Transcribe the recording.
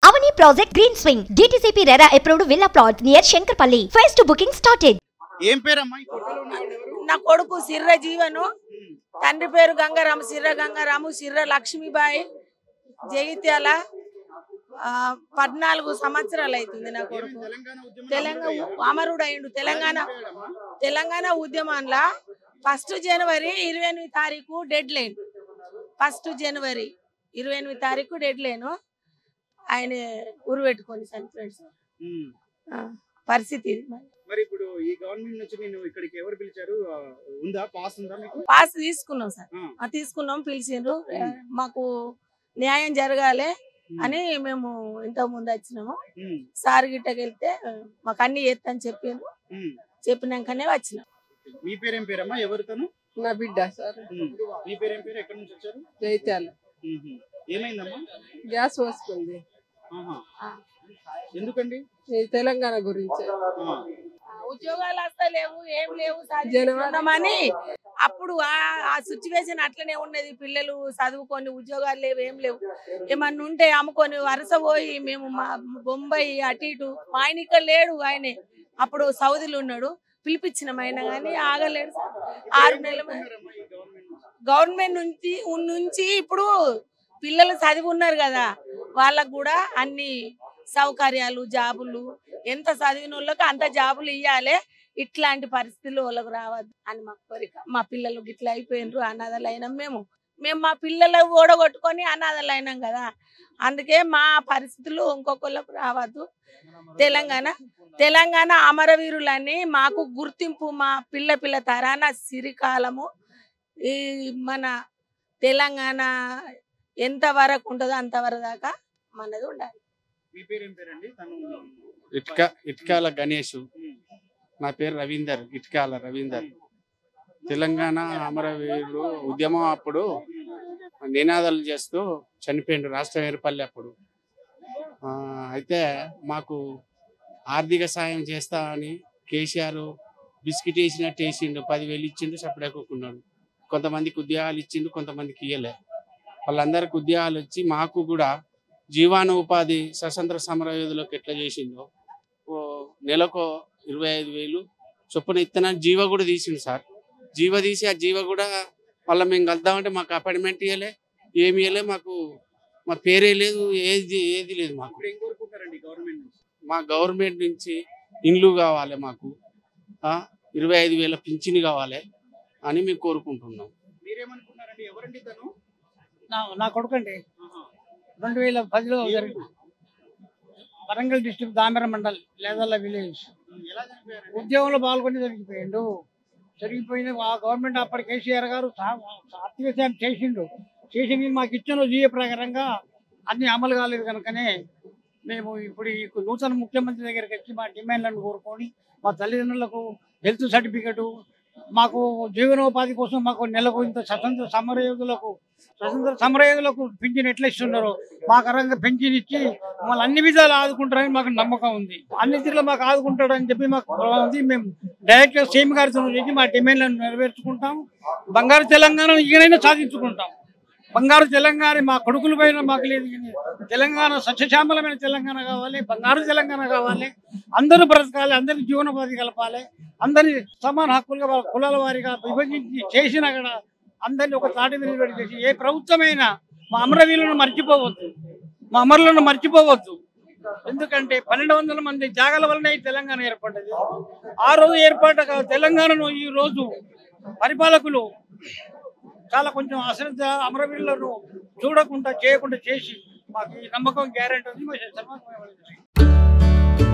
Avani Project Green Swing, DTCP RERA approved villa plot near Shankarpalli. Phase 2 booking started. ఏం పేరమ్మా ఈ ఫోటోలో ఉన్న వాళ్ళు ఎవరు నా కొడుకు సిర్ర జీవను తండ్రి పేరు గంగారాము సిర్ర గంగారాము సిర్ర లక్ష్మీబాయి జగిత్యాల ఆ, పద్నాలుగు సంవత్సరాలు అవుతుంది నా కొడుకు తెలంగాణ ఉద్యమం తెలంగాణ అమరుడు అయిండు తెలంగాణ తెలంగాణ ఉద్యమంలో ఫస్ట్ జనవరి ఇరవై ఎనిమిది తారీఖు డెడ్ లైన్ ఫస్ట్ జనవరి ఇరవై ఎనిమిది తారీఖు డెడ్ లైన్ ఆయన ఉరు పెట్టుకొని చనిపోయాడు సార్ ఉమ్. ఆ, పరిస్థితి ఇది మరి. మరి ఇప్పుడు ఈ గవర్నమెంట్ నుంచి నేను ఇక్కడికి ఎవరు పిలిచారు ఆ, ఉందా పాస్ ఉందా మీకు పాస్ తీసుకున్నాం సార్ ఆ. ఆ, తీసుకున్నాం పిలిచిండ్రు ఉమ్. మాకు న్యాయం జరగాలి ఉమ్. అని మేము ఇంతకు ముందు వచ్చినాము ఉమ్. సార్ గిట్టకి వెళ్తే మాకు అన్ని చేస్తా చెప్పిండ్రు ఉమ్. చెప్పినాకనే వచ్చినాం మీ పేరేం పేరమ్మా ఎవరు తను నా బిడ్డ సార్ ఉమ్. మీ పేరేం పేరు ఎక్కడి నుంచి వచ్చారు జైత్యాల ఉహు. ఏమైందమ్మా గ్యాస్ పోసుకుంది ఆహా. ఆ. ఎందుకండి ఈ తెలంగాణ గురించి ఆ. ఉద్యోగాలు వస్తలేవు ఏం లేవు జనవరి- చదువుకుందామని అప్పుడు ఆ- ఆ సిచ్యువేషన్ అట్లనే ఉన్నది పిల్లలు చదువుకొని ఉద్యోగాలు లేవు ఏం లేవు ఏమన్నా ఉంటే అమ్ముకొని వరుస పోయి మేము మా బొంబాయి అటు ఇటు మా ఆయన ఇక్కడ లేడు ఆయనే అప్పుడు సౌదీలో ఉన్నాడు పిలిపించినాం ఆయన కానీ ఆగలేడు ఆరు నెలల మ- ఉన్నారమ్మా ఈ గవర్నమెంట్ నుంచి? గవర్నమెంట్ నుంచి ఉన్ నుంచి ఇప్పుడు పిల్లలు చదివి ఉన్నారు కదా వాళ్ళకు కూడా అన్ని సౌకర్యాలు జాబులు ఎంత చదివిన వాళ్ళకి అంత జాబులు ఇవ్వాలి ఇట్లాంటి పరిస్థితులు వాళ్ళకు రావద్దు అని మా కోరిక మా పిల్లలు గిట్లా అయిపోయినరు అనాథలు అయినాం మేము మేము మా పిల్లలు ఓడగొట్టుకొని అనాథలు అయినాం కదా అందుకే మా పరిస్థితులు ఇంకొకళ్ళకు రావద్దు తెలంగాణ తెలంగాణ అమరవీరులని మాకు గుర్తింపు మా పిల్ల పిల్ల తరాన సిరికాలము ఈ మన తెలంగాణ ఎంత వరకు ఉంటుందో అంతవరకు దాకా మనది ఉండాలి మీ పేరేం పేరండి తను ఇటుక ఇటుకాల గణేష్ ఉమ్. నా పేరు రవీందర్ ఇటుకాల రవీందర్ తెలంగాణ అమరవీరుడు ఉద్యమం అప్పుడు నినాదాలు చేస్తూ చనిపోయిండు రాష్ట్రం ఏర్పల్లి అప్పుడు ఆ, అయితే మాకు ఆర్థిక సాయం చేస్తా అని కేసీఆర్ బిస్కెట్ వేసినట్టు వేసిండు పదివేలు ఇచ్చిండు సపడేకున్నాడు కొంతమందికి ఉద్యోగాలు ఇచ్చిండు కొంతమందికి ఇయ్యలే వాళ్ళందరికి ఉద్యోగాలు వచ్చి మాకు కూడా జీవనోపాధి స్వతంత్ర సమరయోధులకు ఎట్లా చేసిందో ఓ నెలకు ఇరవై ఐదు వేలు చొప్పున ఇత్తనాలు జీవ కూడా తీసిండు సార్ జీవ తీసి ఆ జీవ కూడా మళ్ళీ మేము కలుద్దామంటే మాకు అపాయింట్మెంట్ ఇవ్వలే ఏమి ఇవ్వలే మాకు మా పేరే లేదు ఏది ఏది లేదు మాకు ఇప్పుడు ఏం కోరుకుంటారండి గవర్నమెంట్ నుంచి మా గవర్నమెంట్ నుంచి ఇండ్లు కావాలి మాకు ఆ, ఇరవై ఐదు వేల పింఛన్ కావాలి అని మేము కోరుకుంటున్నాం మీరేమనుకున్నారండి ఎవరండి తను నా నా కొడుకండి ఆహా. రెండు వేల పదిలో ఏ జరిగింది ఊరు? వరంగల్ డిస్టిక్ దామెర మండల్ లేదల్ల విలేజ్ ఎలా చనిపోయారండి ఉద్యోగంలో పాల్గొని జరిగిపోయిండు జరిగిపోయిన ఆ గవర్నమెంట్ అప్పటి కేసీఆర్ గారు సా- ఆర్థిక సాయం చేసిండు చేసింది మాకు ఇచ్చిన జీఏ ప్రకారంగా అన్ని అమలు కాలేదు కనుకనే మేము ఇప్పుడు ఈ నూతన ముఖ్యమంత్రి దగ్గరికి వచ్చి మా డిమాండ్లను కోరుకొని మా తల్లిదండ్రులకు హెల్త్ సర్టిఫికెట్ మాకు జీవనోపాధి కోసం మాకు నెలకు ఇంత స్వతంత్ర సమరయోధులకు స్వతంత్ర సమరయోధులకు పింఛన్ ఎట్లా ఇస్తున్నారో మాకు రంగా పెన్షన్ ఇచ్చి మమ్మల్ని అన్ని విధాలు ఆదుకుంటారని మాకు నమ్మకం ఉంది అన్ని తీరులో మాకు ఆదుకుంటాడని చెప్పి మాకు భరోసా ఉంది మేము డైరెక్ట్ గా సీఎం గారితో చేసి మా డిమాండ్లను నెరవేర్చుకుంటాం బంగారు తెలంగాణను ఈయనైనా సాధించుకుంటాం బంగారు తెలంగాణ మా కొడుకుల పైన మాకు లేదు కానీ తెలంగాణ సస్యశ్యామలమైన తెలంగాణ కావాలి బంగారు తెలంగాణ కావాలి అందరూ బ్రతకాలి అందరి జీవనోపాధి కలపాలి అందరి సమాన హక్కులుగా వాళ్ళ కులాల వారిగా విభజించి చేసినా కూడా అందరినీ ఒక తాటి మీద నిలబడి చేసి ఏ ప్రభుత్వమైనా మా అమరవీరులను మర్చిపోవద్దు మా అమరులను మర్చిపోవద్దు ఎందుకంటే పన్నెండు వందల మంది జాగల వలన ఈ తెలంగాణ ఏర్పడ్డది ఆ రోజు ఏర్పడ్డ తెలంగాణను ఈ రోజు పరిపాలకులు చాలా కొంచెం అశ్రద్ధ అమరవీరులను చూడకుండా చేయకుండా చేసి మాకు ఈ నమ్మకం గ్యారెంటీ ఉంది మా శర్మ